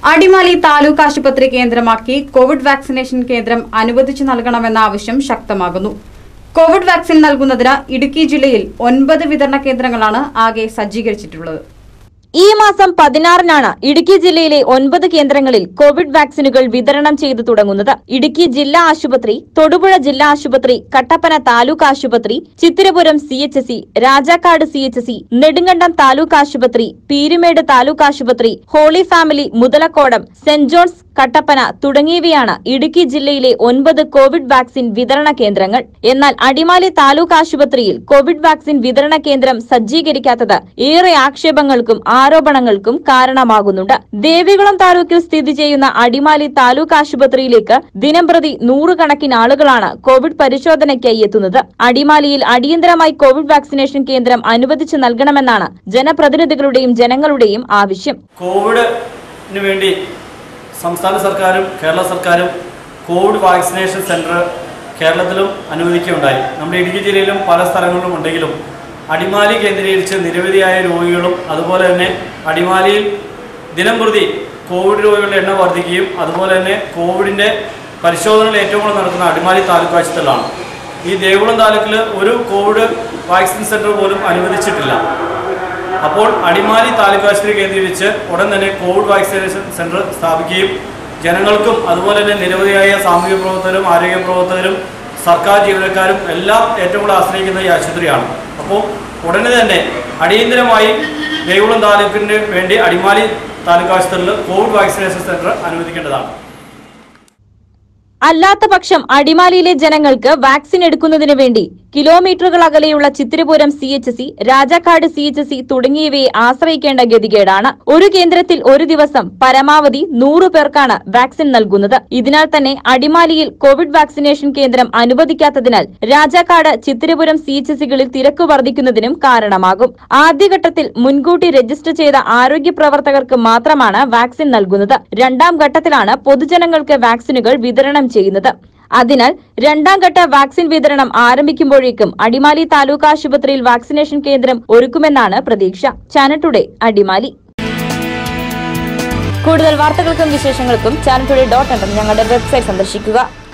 അടിമാലി താലൂക്ക് ആശുപത്രി കേന്ദ്രമാക്കി Covid vaccination കേന്ദ്രം അനുവദിച്ചു നൽകണമെന്ന ആവശ്യം ശക്തമാകുന്നു കോവിഡ് വാക്സിൻ നൽകുന്നതിന് ഇടുക്കി ജില്ലയിൽ ഒൻപത് വിതരണ കേന്ദ്രങ്ങളാണ് ആകെ സജ്ജീകരിച്ചിട്ടുള്ളത് ഈ മാസം പതിനാറിനാണ് ഇടുക്കി ജില്ലയിലെ ഒൻപത് കേന്ദ്രങ്ങളിൽ കോവിഡ് വാക്സിനുകൾ വിതരണം ചെയ്തു തുടങ്ങുന്നത് ഇടുക്കി ജില്ലാ ആശുപത്രി തൊടുപുഴ ജില്ലാ ആശുപത്രി കട്ടപ്പന താലൂക്ക് ആശുപത്രി Chithirapuram C H C Rajakkad C H C Nedumkandam taluk ആശുപത്രി പീരുമേട് താലൂക്ക് ആശുപത്രി holy family Muthalakodam saint John's Kattappana തുടങ്ങിയവയാണ് ഇടുക്കി ജില്ലയിലെ ഒൻപത് കോവിഡ് വാക്സിൻ വിതരണ കേന്ദ്രങ്ങൾ എന്നാൽ അടിമാലി താലൂക്ക് ആശുപത്രിയിൽ കോവിഡ് വാക്സിൻ വിതരണ കേന്ദ്രം സജ്ജീകരിക്കാത്തത് ഏറെ ആക്ഷേപങ്ങൾക്കും ആരോപണങ്ങൾക്കും കാരണമാകുന്നുണ്ട് ദേവികുളം താലൂക്കിൽ സ്ഥിതി ചെയ്യുന്ന അടിമാലി താലൂക്ക് ആശുപത്രിയിലേക്ക് ദിനംപ്രതി നൂറുകണക്കിന് ആളുകളാണ് കോവിഡ് പരിശോധനയ്ക്കായി എത്തുന്നത് അടിമാലിയിൽ അടിയന്തരമായി കോവിഡ് വാക്സിനേഷൻ കേന്ദ്രം അനുവദിച്ചു നൽകണമെന്നാണ് ജനപ്രതിനിധികളുടെയും ജനങ്ങളുടെയും ആവശ്യം കോവിഡിന് വേണ്ടി സംസ്ഥാന സർക്കാരും കേരള സർക്കാരും കോവിഡ് വാക്സിനേഷൻ സെൻറ്റർ കേരളത്തിലും അനുവദിക്കുകയുണ്ടായി നമ്മുടെ ഇടുക്കി ജില്ലയിലും പല സ്ഥലങ്ങളിലും ഉണ്ടെങ്കിലും അടിമാലി കേന്ദ്രീകരിച്ച് നിരവധിയായ രോഗികളും അതുപോലെ തന്നെ അടിമാലിയിൽ ദിനം പ്രതി കോവിഡ് രോഗികളുടെ എണ്ണം വർദ്ധിക്കുകയും അതുപോലെ തന്നെ കോവിഡിൻ്റെ പരിശോധനകൾ ഏറ്റവും കൂടുതൽ നടക്കുന്ന അടിമാലി താലൂക്ക് ആശുപത്രിയിലാണ് ഈ ദേവികുളം താലൂക്കിൽ ഒരു കോവിഡ് വാക്സിൻ സെൻറ്റർ പോലും അനുവദിച്ചിട്ടില്ല അപ്പോൾ അടിമാലി താലൂക്ക് ആശുപത്രി കേന്ദ്രീകരിച്ച് ഉടൻ തന്നെ കോവിഡ് വാക്സിനേഷൻ സെൻറ്റർ സ്ഥാപിക്കുകയും ജനങ്ങൾക്കും അതുപോലെ തന്നെ നിരവധിയായ സാമൂഹിക പ്രവർത്തകരും ആരോഗ്യ പ്രവർത്തകരും സർക്കാർ ജീവനക്കാരും എല്ലാം ഏറ്റവും കൂടുതൽ ആശ്രയിക്കുന്ന ഈ ആശുപത്രിയാണ് അപ്പോൾ ഉടനെ തന്നെ അടിയന്തരമായി ദേവികുളം താലൂക്കിന് വേണ്ടി അടിമാലി താലൂക്ക് ആശുപത്രിയിൽ കോവിഡ് വാക്സിനേഷൻ സെൻറ്റർ അനുവദിക്കേണ്ടതാണ് അല്ലാത്ത പക്ഷം അടിമാലിയിലെ ജനങ്ങൾക്ക് വാക്സിൻ എടുക്കുന്നതിന് വേണ്ടി കിലോമീറ്ററുകൾ അകലെയുള്ള Chithirapuram C H C Rajakkad C H C തുടങ്ങിയവയെ ആശ്രയിക്കേണ്ട ഗതികേടാണ് ഒരു കേന്ദ്രത്തിൽ ഒരു ദിവസം പരമാവധി നൂറു പേർക്കാണ് വാക്സിൻ നൽകുന്നത് ഇതിനാൽ തന്നെ അടിമാലിയിൽ കോവിഡ് വാക്സിനേഷൻ കേന്ദ്രം അനുവദിക്കാത്തതിനാൽ രാജാക്കാട് ചിത്തിരപുരം സി എച്ച് സികളിൽ തിരക്ക് വർദ്ധിക്കുന്നതിനും കാരണമാകും ആദ്യഘട്ടത്തിൽ മുൻകൂട്ടി രജിസ്റ്റർ ചെയ്ത ആരോഗ്യ പ്രവർത്തകർക്ക് മാത്രമാണ് വാക്സിൻ നൽകുന്നത് രണ്ടാം ഘട്ടത്തിലാണ് പൊതുജനങ്ങൾക്ക് വാക്സിനുകൾ വിതരണം ചെയ്യുന്നത് അതിനാൽ രണ്ടാം ഘട്ട വാക്സിൻ വിതരണം ആരംഭിക്കുമ്പോഴേക്കും അടിമാലി താലൂക്ക് ആശുപത്രിയിൽ വാക്സിനേഷൻ കേന്ദ്രം ഒരുക്കുമെന്നാണ് പ്രതീക്ഷ ചാനൽ ടുഡേ അടിമാലി കൂടുതൽ വാർത്തകൾക്കും വിശേഷങ്ങൾക്കും ചാനൽ ടുഡേ ഡോട്ട് ഞങ്ങളുടെ വെബ്സൈറ്റ് സന്ദർശിക്കുക